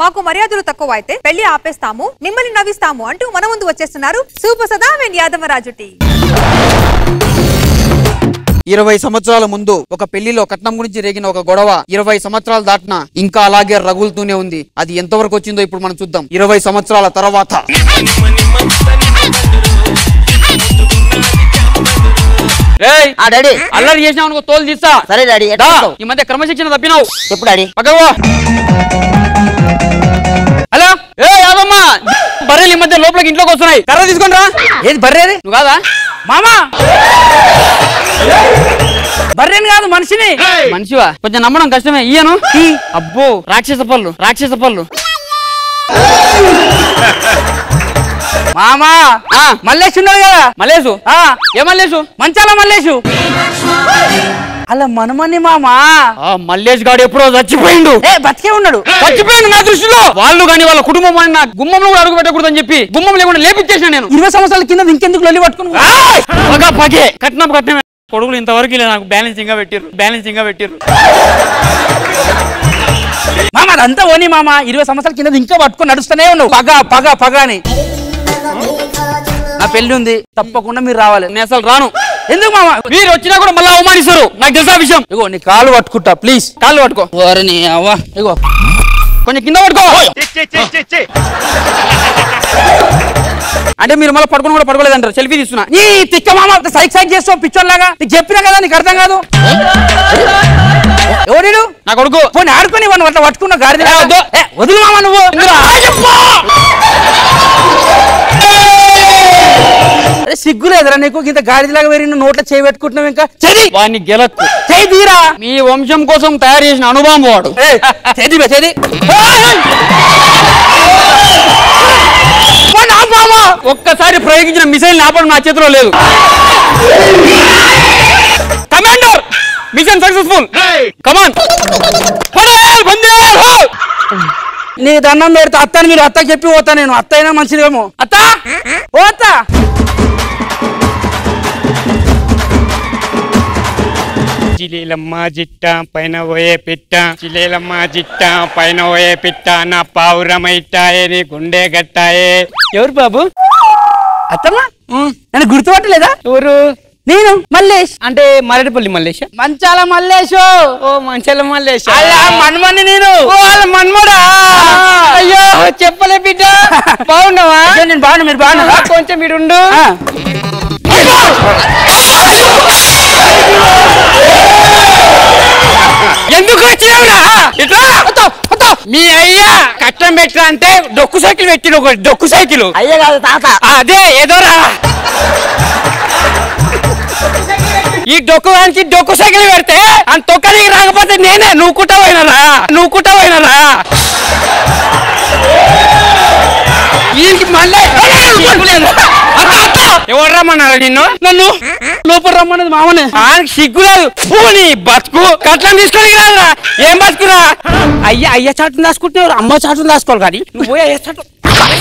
మాకు మర్యాదలు తక్కువ అయితే పెళ్లి ఆపేస్తాము మిమ్మల్ని నవ్విస్తాము అంటూ మన ముందు వచ్చేస్తున్నారు సూపర్ సదా అండ్ యాదవరాజు టీ ఇరవై సంవత్సరాల ముందు ఒక పెళ్లిలో కట్నం గురించి రేగిన ఒక గొడవ ఇరవై సంవత్సరాలు దాటినా ఇంకా అలాగే రగులుతూనే ఉంది అది ఎంతవరకు వచ్చిందో ఇప్పుడు మనం చూద్దాం ఇరవై సంవత్సరాల తర్వాత రేయ్, ఆ డాడీ అల్లరి చేసినావు అనుకో తోలు తీస్తా సరే డాడీ ఎట్లా దా, చేస్తావ్? ఈ మధ్య క్రమశిక్షణ తప్పినావు చెప్పు డాడీ పక్కవో హలో ఏ యాదమ్మ బర్రెలు ఈ మధ్య లోపలికి ఇంట్లోకి వస్తున్నాయి కర్ర తీసుకొని రా ఏది బర్రేది నువ్వు కాదా మామా బర్రెని కాదు మనిషిని మనిషివా కొంచెం నమ్మడం కష్టమే ఇయ్యను అబ్బో రాక్షస పళ్ళు రాక్షస పళ్ళు మామా ఆ, మల్లేష్ ఉన్నాడు కదా మల్లేసు ఆ ఏ మల్లేసు మంచాల మల్లేషు అలా మనమని మామా ఆ మల్లేష్ గాడు ఎప్పుడో చచ్చిపోయిండు ఏ బతికే ఉన్నాడు చచ్చిపోయిండు నా దృష్టిలో వాళ్ళు కానీ వాళ్ళ కుటుంబం అని నా గుమ్మంలో కూడా అడుగు పెట్టకూడదని చెప్పి గుమ్మం లేకుండా లేపించేసిన నేను ఇరవై సంవత్సరాల కింద ఇంకెందుకు లొల్లి పట్టుకుని ఆయ్! పగ పగే కట్నం కట్నమే కొడుకులు ఇంతవరకు లేదు నాకు బ్యాలెన్సింగ్ గా పెట్టిర్రు బ్యాలెన్సింగ్ గా పెట్టిర్రు మామ అదంతా ఓని మామ ఇరవై సంవత్సరాల కింద ఇంకా పట్టుకొని నడుస్తూనే ఉన్నావు పగ పగ పగ అని నా పెళ్లి ఉంది తప్పకుండా మీరు రావాలి నేను అసలు రాను ఎందుకు మామ మీరు వచ్చినా కూడా మళ్ళీ అవమానిస్తారు నాకు తెలుసా విషయం ఇగో నీ కాలు పట్టుకుంటా ప్లీజ్ కాళ్ళు పట్టుకో ఓరని అవ్వ ఇగో కొంచెం కింద పట్టుకో అంటే మీరు మళ్ళీ పడుకుని కూడా పడుకోలేదంటారు సెల్ఫీ తీస్తున్నా నీ తిక్క మామ సైక్ సైక్ చేస్తావు పిచ్చోళ్ళలాగా నీకు చెప్పినా కదా నీకు అర్థం కాదు ఎవడు నా కొడుకు పోనీ ఆడుకొని వాడిని అట్లా పట్టుకున్న గాడి ఏ, వద్దు. వదులు మామ నువ్వు అరే సిగ్గు లేదురా నీకు ఇంత గాడిదలాగా వేరి నోట్లో చేయి పెట్టుకుంటున్నావు ఇంకా చెది వాడిని గెలక్కు చేయి తీరా మీ వంశం కోసం తయారు చేసిన అనుభవం వాడు ఏయ్, చేది బే, చేది వాడిని ఆపు మామ. ఒక్కసారి ప్రయోగించిన మిసైల్ ఆపడం నా చేతిలో లేదు కమాండర్ మిషన్ సక్సెస్ఫుల్ కమాన్ నీ దండం పెడితే అత్తని మీరు అత్తకి చెప్పి పోతా నేను అత్త అయినా మంచిదేమో అత్త ఓ అత్త జిలేలమ్మ జిట్ట పైన పోయే పిట్ట జిలేలమ్మ జిట్ట పైన పోయే పిట్ట నా పావురమైటాయే నీ గుండె గట్టాయే ఎవరు బాబు అత్తమ్మా నన్ను గుర్తుపట్టలేదా ఎవరు నేను మల్లేష్ అంటే మరడిపల్లి మల్లేష మంచాల మల్లేషు ఓ మంచల మల్లేష అలా మన్మని నేను ఓ వాళ్ళ మన్మడా అయ్యో చెప్పలే బిడ్డ బాగున్నావా అయ్యో, నేను బాగున్నా మీరు బాగున్నారా కొంచెం ఇడుండు ఆ. ఎందుకు వచ్చినావురా ఇట్లా వద్దు, వద్దు. మీ అయ్యా కట్టం పెట్టరా అంటే డొక్కు సైకిల్ పెట్టిన ఒక డొక్కు సైకిల్ అయ్యే కాదు తాత అదే ఏదోరా ఈ డొక్కు వానికి డొక్కు సైకిల్ పెడితే అంత తొక్కనికి రాకపోతే నేనే నువ్వు కుట్ట పోయినరా నువ్వు కుట్ట పోయినరా వీనికి మళ్ళీ ఎవరు రమ్మన్నారా నిన్ను నన్ను లోపల రమ్మన్నది మామనే ఆయనకి సిగ్గు లేదు పూని బతుకు కట్లం తీసుకొని రాదురా ఏం బతుకురా అయ్యా అయ్య చాటును దాచుకుంటున్నారు అమ్మ చాటును దాచుకోవాలి కానీ నువ్వు పోయి అయ్యే చాటు.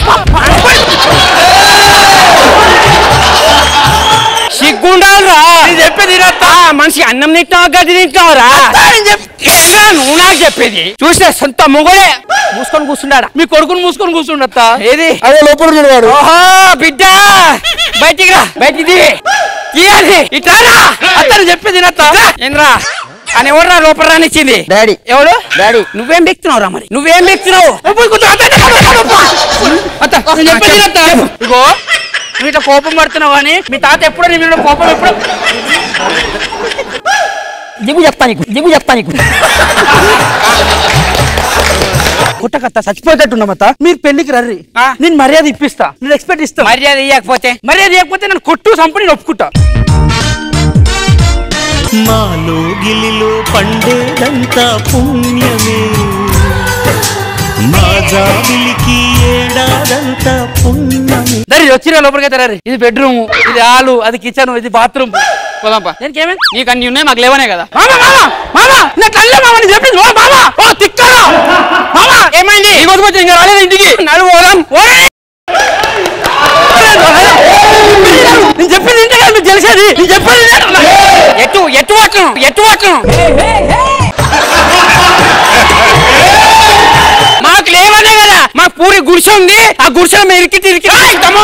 సిగ్గుండాలిరా చెప్పేది మనిషి అన్నం తింటున్నావా గడ్డి తింటున్నావురా ఏంట్రా నువ్వు నాకు చెప్పేది చూస్తే సొంత మొగడే మూసుకొని కూర్చున్నాడా మీ కొడుకుని మూసుకొని కూర్చుండత్త ఏది అదే లోపల ఉన్నాడు వాడు ఓహో బిడ్డ బయటికి రా బయటికి దిగి తీయాలి ఇట్లా అతను చెప్పేది ఏంద్రా అని ఎవరు లోపల రానిచ్చింది డాడీ ఎవడు డాడీ నువ్వేం బెక్తున్నావు రా మరి నువ్వేం బెక్తున్నావు ఇగో నువ్వు ఇట్లా కోపం పడుతున్నావు కానీ మీ తాత ఎప్పుడో నీ మీద కోపం ఎప్పుడు దిగు చెప్తా నీకు దిగు చెప్తా నీకు పుట్టకత్త చచ్చిపోయేటట్టున్నామత్త మీరు పెళ్లికి రర్రి ఆ. నేను మర్యాద ఇప్పిస్తా నేను ఎక్స్పెక్ట్ ఇస్తా మర్యాద ఇవ్వకపోతే మర్యాద ఇవ్వకపోతే నన్ను కొట్టు సంపని నేను ఒప్పుకుంటా మాలో గిలిలో పండేదంతా పుణ్యమే మా జాబిలికి ఏడాదంతా పుణ్యమే దరి వచ్చిన లోపలికి రర్రి ఇది బెడ్రూమ్ ఇది హాలు అది కిచెన్ ఇది బాత్రూమ్ పోదాంపా దానికి ఏమైంది నీకు అన్ని ఉన్నాయి మాకు లేవనే కదా మామ మామ మామ నా కళ్ళే మామ నేను చెప్పింది ఓ మామ ఓ తిక్కరా మామ ఏమైంది ఈ కోసం వచ్చి ఇంకా రాలేదు ఇంటికి నడు పోదాం ఓరే నేను చెప్పింది ఇంటే కదా మీకు తెలిసేది నేను చెప్పేది వినండి. ఎటు ఎటు పట్టణం ఎటు పట్టణం మాకు లేవనే కదా గుడిసె ఉంది ఆ గుడిసె మేము ఇరికి ఇరికి ఇస్తాము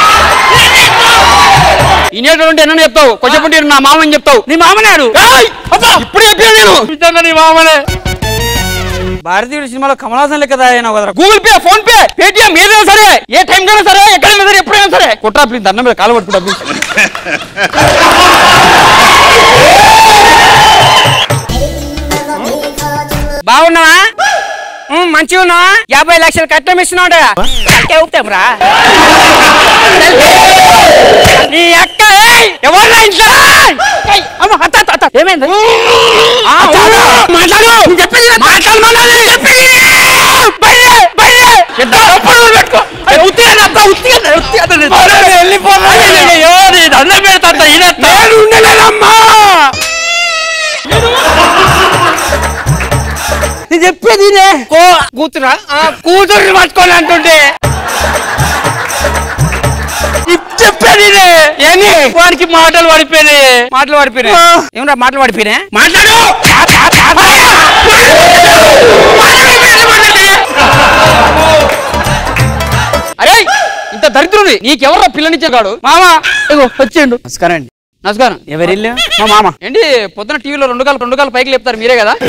ఇనేటువంటి ఎన్నో చెప్తావు కొంచెం నా మామని చెప్తావు నీ మామనాడు ఇప్పుడు చెప్పాను నేను నిజంగా నీ మామనే భారతీయుడు సినిమాలో కమల్ హాసన్ లెక్క తయారైన కదరా Google Pay PhonePe Paytm ఏదైనా సరే ఏ టైం కైనా సరే ఎక్కడైనా సరే ఎప్పుడైనా సరే కుట్రా ప్లీజ్ దండం మీద కాలు పట్టుకుంటా ప్లీజ్ బాగున్నావా ఉమ్, మంచిగా ఉన్నావా యాభై లక్షలు కట్టం ఇస్తున్నాడు కట్టే ఊపుతాంరా నీ అక్క ఏయ్! ఎవరు ఇంట్లో ఏయ్! అమ్మ, అత్త, అత్త, అత్త. ఏమైంది ఆ, ఊరు. మాట్లాడు చెప్పింది మాట్లాడు మాట్లాడు చెప్పింది బయటే బయటే ఎంత డబ్బులు పెట్టుకో అయ్యో, ఉత్తిగానే అత్త, ఉత్తిగానే, ఉత్తిగానే. అయ్యయ్యో, నీ దండం పెడతా అత్త, ఈయనత్త. నేను ఉండలేనమ్మా నేను చెప్పేది ఇదే. కో కూతురా ఆ కూతుర్ని పట్టుకోని అంటుంటే ఇది చెప్పేది ఇదే. ఏంది వాడికి మాటలు పడిపోయినాయి మాటలు పడిపోయినాయి ఏమన్నా మాటలు పడిపోయినాయి మాట్లాడు అరే ఇంత దరిద్రుని నీకెవరో పిల్లనిచ్చే కాడు మామా ఇగో వచ్చిండు నమస్కారం అండి నమస్కారం ఎవరిల్లు మా మామ ఏంటి పొద్దున టీవీలో రెండు కాలు రెండు కాలు పైకి లేపుతారు మీరే కదా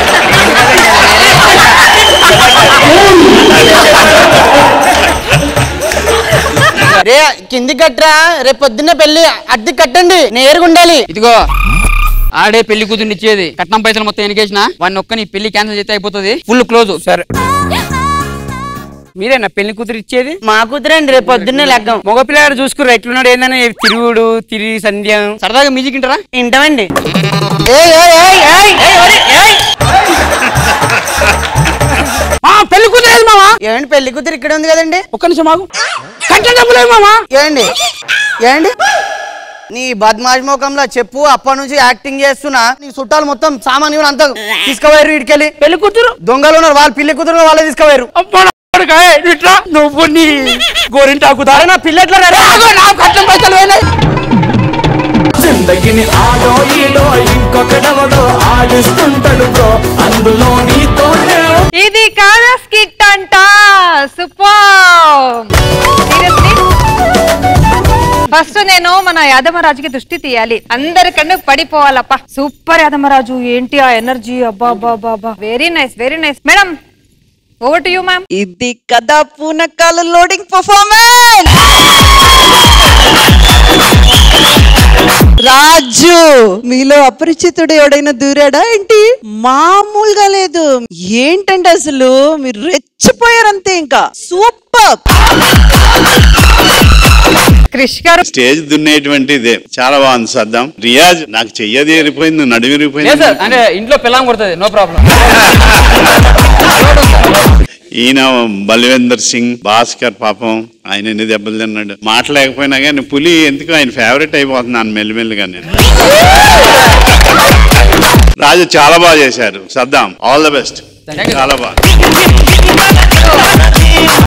రే కింది కట్టరా రేపు పొద్దున్నే పెళ్లి అద్దె కట్టండి నేరుగా ఉండాలి ఇదిగో ఆడే పెళ్లి కూతుర్ని ఇచ్చేది కట్నం పైసలు మొత్తం ఎనికేసిన వాడిని ఒక్క నీ పెళ్లి క్యాన్సిల్ చేస్తే అయిపోతుంది ఫుల్ క్లోజ్ సరే మీరేనా పెళ్లి కూతురు ఇచ్చేది మా కూతురండి రేపు పొద్దున్నే లెగ్గం మగ పిల్లగాడు చూసుకుర్రు ఎట్లున్నాడు ఏందని తిరుగుడు తిరిగి సంధ్యం సరదాగా మ్యూజిక్ వింటారా వింటామండి ఏయ్, ఏయ్, ఏయ్, ఏయ్, ఏయ్, ఒరే, ఏయ్. ఆ, పెళ్లి కూతురు ఏది మామా ఏమండి పెళ్లి కూతురు ఇక్కడ ఉంది కదండి ఒక్క నిమిషం మాకు కంటే డబ్బులేదు మామా ఏమండి ఏమండి నీ బద్మాష్ ముఖంలో చెప్పు అప్పటి నుంచి యాక్టింగ్ చేస్తున్నా నీ చుట్టాలు మొత్తం సామాన్యులు అంతా తీసుకుపోయారు వీడికెళ్ళి పెళ్లి కూతురు దొంగలు ఉన్నారు వాళ్ళ పిల్లి కూతురు వాళ్ళే తీసుకుపోయారు అబ్బా, నా కొడుకా, ఏ, ఇట్లా నువ్వు నీ గోరింటాకు అరే నా పిల్లట్లా నాకు కట్నం పైసలు పోయినాయి జిందగిని ఆడో ఈడో ఇంకొకడవడో ఆడిస్తుంటాడు బ్రో అందులో నీతోనే ఇది కాదా స్కిట్ అంట సూపర్ సీరియస్లీ ఫస్ట్ నేను మన యాదమరాజుకి దృష్టి తీయాలి అందరికన్నా పడిపోవాలప్ప సూపర్ యాదమరాజు ఏంటి ఆ ఎనర్జీ అబ్బా అబ్బా అబ్బా అబ్బా very nice very nice madam over to you ma'am ఇది కదా పూనకాల లోడింగ్ పర్ఫార్మెన్స్ రాజు మీలో అపరిచితుడు ఎవడైనా దూరాడా ఏంటి మామూలుగా లేదు ఏంటంటే అసలు మీరు రెచ్చిపోయారంతే ఇంకా సూపర్ క్రిష్ గారు స్టేజ్ దున్నేటువంటి ఇదే చాలా బాగుంది సద్దాం రియాజ్ నాకు చెయ్యది ఎరిపోయింది నడుము లేదు ఎరిపోయింది సార్ అంటే ఇంట్లో పిల్లం కొడుతుంది నో ప్రాబ్లం ఈయన బల్వేందర్ సింగ్ భాస్కర్ పాపం ఆయన ఎన్ని దెబ్బలు తిన్నాడు మాట్లాడకపోయినా కానీ పులి ఎందుకు ఆయన ఫేవరెట్ అయిపోతున్నాను మెల్లిమెల్లిగా నేను రాజు చాలా బాగా చేశారు సద్దాం ఆల్ ద బెస్ట్ చాలా బాగా